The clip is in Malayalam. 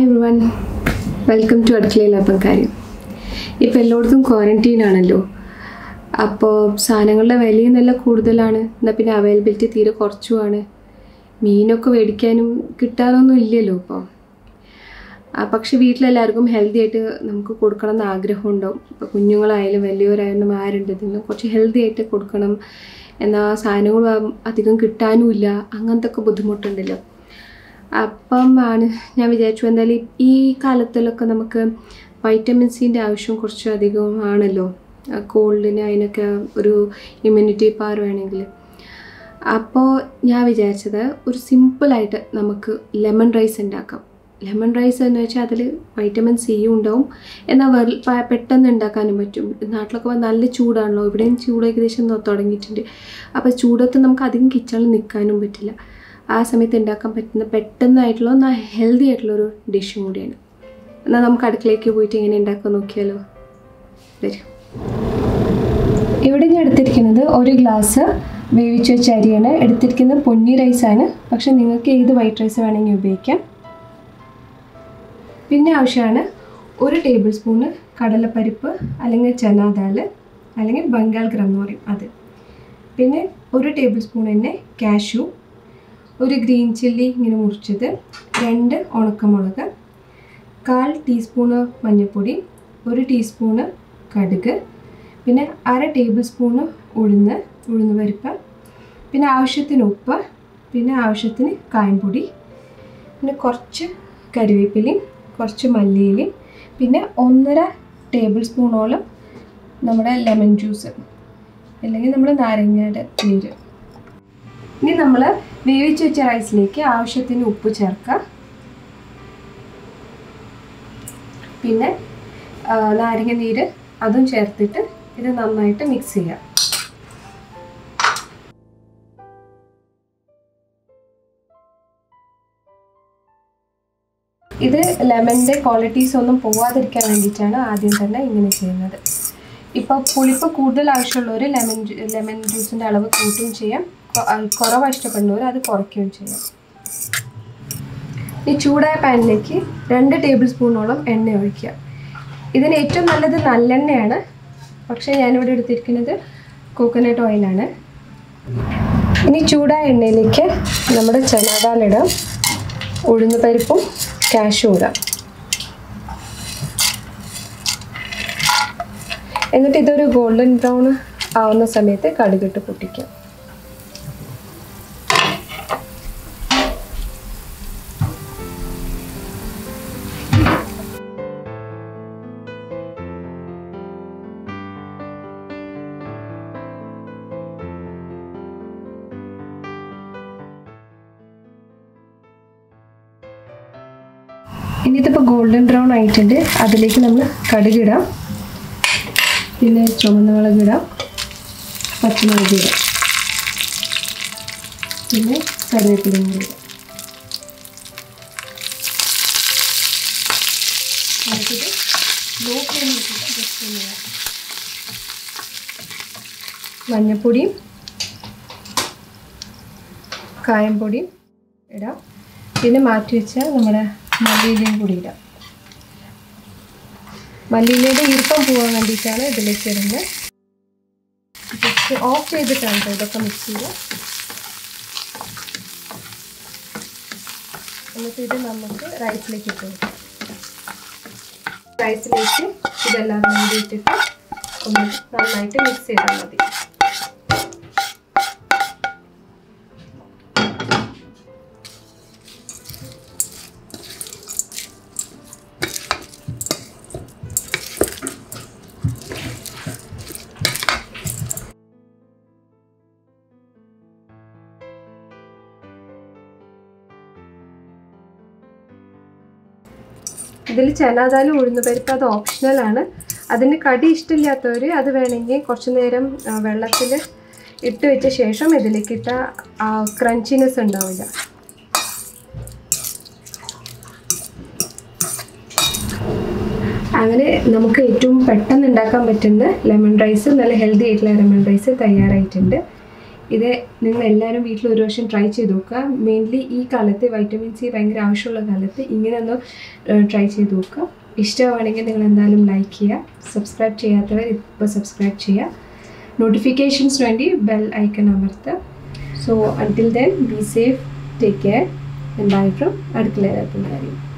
എവ്രി വൺ വെൽക്കം ടു അടുക്കളയിൽ അപ്പം കാര്യം ഇപ്പോൾ എല്ലായിടത്തും ക്വാറൻറ്റീൻ ആണല്ലോ അപ്പോൾ സാധനങ്ങളുടെ വിലയും നല്ല കൂടുതലാണ് എന്നാൽ പിന്നെ അവൈലബിലിറ്റി തീരെ കുറച്ചുമാണ് മീനൊക്കെ മേടിക്കാനും കിട്ടാനൊന്നും ഇല്ലല്ലോ ഇപ്പോൾ ആ, പക്ഷെ വീട്ടിലെല്ലാവർക്കും ഹെൽത്തി ആയിട്ട് നമുക്ക് കൊടുക്കണം എന്ന് ആഗ്രഹം ഉണ്ടാവും ഇപ്പോൾ കുഞ്ഞുങ്ങളായാലും വലിയവരായാലും ആരുണ്ട് ഇതിന് കുറച്ച് ഹെൽത്തി ആയിട്ട് കൊടുക്കണം എന്നാൽ സാധനങ്ങൾ അധികം കിട്ടാനുമില്ല അങ്ങനത്തെ ഒക്കെ ബുദ്ധിമുട്ടുണ്ടല്ലോ അപ്പം ആണ് ഞാൻ വിചാരിച്ചു എന്തായാലും ഈ കാലത്തിലൊക്കെ നമുക്ക് വൈറ്റമിൻ സിൻ്റെ ആവശ്യം കുറച്ച് അധികം ആണല്ലോ കോൾഡിന് അതിനൊക്കെ ഒരു ഇമ്മ്യൂണിറ്റി പവർ വേണമെങ്കിൽ അപ്പോൾ ഞാൻ വിചാരിച്ചത് ഒരു സിമ്പിളായിട്ട് നമുക്ക് ലെമൺ റൈസ് ഉണ്ടാക്കാം ലെമൺ റൈസ് എന്ന് വെച്ചാൽ അതിൽ വൈറ്റമിൻ സിയും ഉണ്ടാവും എന്നാൽ വെറു- പ- പെട്ടെന്ന് ഉണ്ടാക്കാനും പറ്റും നാട്ടിലൊക്കെ വന്ന് നല്ല ചൂടാണല്ലോ ഇവിടെയും ചൂട് ഏകദേശം തൊ- തുടങ്ങിയിട്ടുണ്ട് അപ്പോൾ ചൂടത്ത് നമുക്ക് അധികം കിച്ചണിൽ നിൽക്കാനും പറ്റില്ല ആ സമയത്ത് ഉണ്ടാക്കാൻ പറ്റുന്ന പെട്ടെന്നായിട്ടുള്ള എന്നാൽ ഹെൽത്തി ആയിട്ടുള്ള ഒരു ഡിഷും കൂടിയാണ് എന്നാൽ നമുക്ക് അടുക്കളയ്ക്ക് പോയിട്ട് എങ്ങനെ ഉണ്ടാക്കാൻ നോക്കിയാലോ വരും ഇവിടെ ഞാൻ എടുത്തിരിക്കുന്നത് ഒരു ഗ്ലാസ് വേവിച്ച് വെച്ച അരിയാണ് എടുത്തിരിക്കുന്നത് പൊന്നി റൈസാണ് പക്ഷെ നിങ്ങൾക്ക് ഏത് വൈറ്റ് റൈസ് വേണമെങ്കിൽ ഉപയോഗിക്കാം പിന്നെ ആവശ്യമാണ് ഒരു ടേബിൾ സ്പൂണ് കടലപ്പരിപ്പ് അല്ലെങ്കിൽ ചന ദാൽ അല്ലെങ്കിൽ ബംഗാൾ ഗ്രാം എന്ന് പറയും അത് പിന്നെ ഒരു ടേബിൾ സ്പൂൺ തന്നെ കാഷ്യൂ ഒരു ഗ്രീൻ ചില്ലി ഇങ്ങനെ മുറിച്ചത് രണ്ട് ഉണക്കമുളക് കാൽ ടീസ്പൂണ് മഞ്ഞൾപ്പൊടി ഒരു ടീസ്പൂണ് കടുക് പിന്നെ അര ടേബിൾ സ്പൂണ് ഉഴുന്ന് ഉഴുന്ന് പരിപ്പ് പിന്നെ ആവശ്യത്തിന് ഉപ്പ് പിന്നെ ആവശ്യത്തിന് കായംപൊടി പിന്നെ കുറച്ച് കരിവേപ്പിലയും കുറച്ച് മല്ലിയിലയും പിന്നെ ഒന്നര ടേബിൾ സ്പൂണോളം നമ്മുടെ ലെമൺ ജ്യൂസ് അല്ലെങ്കിൽ നമ്മൾ നാരങ്ങയുടെ നീര് ഇനി നമ്മൾ വേവിച്ച് വെച്ച റൈസിലേക്ക് ആവശ്യത്തിന് ഉപ്പ് ചേർക്കുക പിന്നെ ആ, നാരങ്ങ നീര് അതും ചേർത്തിട്ട് ഇത് നന്നായിട്ട് മിക്സ് ചെയ്യാം ഇത് ലെമണിൻ്റെ ക്വാളിറ്റീസ് ഒന്നും പോവാതിരിക്കാൻ വേണ്ടിയിട്ടാണ് ആദ്യം തന്നെ ഇങ്ങനെ ചെയ്യുന്നത് ഇപ്പോൾ പുളിപ്പ് കൂടുതൽ ആവശ്യമുള്ളവർ ലെമൺ ലെമൺ ജ്യൂസിൻ്റെ അളവ് കൂട്ടുകയും ചെയ്യാം കൊ- ആ, കുറവ് ഇഷ്ടപ്പെടുന്നവർ അത് കുറയ്ക്കുകയും ചെയ്യാം ഈ ചൂടായ പാനിലേക്ക് രണ്ട് ടേബിൾ സ്പൂണോളം എണ്ണ ഒഴിക്കുക ഇതിന് ഏറ്റവും നല്ലത് നല്ലെണ്ണയാണ് പക്ഷേ ഞാനിവിടെ എടുത്തിരിക്കുന്നത് കോക്കനട്ട് ഓയിലാണ് ഇനി ചൂടായ എണ്ണയിലേക്ക് നമ്മുടെ ചനാദാലിടാം ഉഴുന്ന് പരിപ്പും കാഷും ഇടാം എന്നിട്ട് ഇതൊരു ഗോൾഡൻ ബ്രൗൺ ആവുന്ന സമയത്ത് കടുകിട്ട് പൊട്ടിക്കാം ഇനി ഇതിപ്പോൾ ഗോൾഡൻ ബ്രൗൺ ആയിട്ടുണ്ട് അതിലേക്ക് നമ്മൾ കടുകിടാം പിന്നെ ചുവന്ന മുളക് ഇടാം പച്ചമുളക് ഇടാം പിന്നെ കറിവേപ്പിലയും കൂടി ഇടാം നമുക്കിത് ലോ ഫ്ലെയിമിൽ ജസ്റ്റ് ഒന്ന് ഇടാം. മഞ്ഞപ്പൊടിയും കായംപൊടിയും ഇടാം പിന്നെ മാറ്റി വെച്ച നമ്മുടെ മല്ലിയിലയും കൂടി ഇടാം മല്ലിയിലയുടെ ഈർപ്പം പോകാൻ വേണ്ടിയിട്ടാണ് ഇതിലേക്ക് ഇടുന്നത് ജസ്റ്റ് ഓഫ് ചെയ്തിട്ടാണ് കേട്ടോ ഇതൊക്കെ മിക്സ് ചെയ്യുക എന്നിട്ട് ഇത് നമുക്ക് റൈസിലേക്ക് ഇട്ട് കൊടുക്കാം റൈസിലേക്ക് ഇതെല്ലാം കൂടി ഇട്ടിട്ട് ഒന്ന് നന്നായിട്ട് മിക്സ് ചെയ്താൽ മതി ഇതിൽ ചനാദാൽ ഉഴുന്ന് പരിപ്പ് അത് ഓപ്ഷണലാണ് അതിന് കടി ഇഷ്ടമില്ലാത്തവർ അത് വേണമെങ്കിൽ കുറച്ച് നേരം വെള്ളത്തിൽ ഇട്ട് വെച്ച ശേഷം ഇതിലേക്ക് ഇട്ട ക്രഞ്ചിനെസ് ഉണ്ടാവില്ല അങ്ങനെ നമുക്ക് ഏറ്റവും പെട്ടെന്ന് ഉണ്ടാക്കാൻ പറ്റുന്ന ലെമൺ റൈസ് നല്ല ഹെൽത്തി ആയിട്ടുള്ള ലെമൺ റൈസ് തയ്യാറായിട്ടുണ്ട് ഇത് നിങ്ങൾ എല്ലാവരും വീട്ടിൽ ഒരു വർഷം ട്രൈ ചെയ്ത് നോക്കുക മെയിൻലി ഈ കാലത്ത് വൈറ്റമിൻ സി ഭയങ്കര ആവശ്യമുള്ള കാലത്ത് ഇങ്ങനെ ഒന്ന് ട്രൈ ചെയ്ത് നോക്കുക ഇഷ്ടമാണെങ്കിൽ നിങ്ങൾ എന്തായാലും ലൈക്ക് ചെയ്യുക സബ്സ്ക്രൈബ് ചെയ്യാത്തവർ ഇപ്പോൾ സബ്സ്ക്രൈബ് ചെയ്യുക നോട്ടിഫിക്കേഷൻസ് വേണ്ടി ബെൽ ഐക്കൺ അമർത്തുക so until then be safe take care and bye from അടുക്കള കാര്യം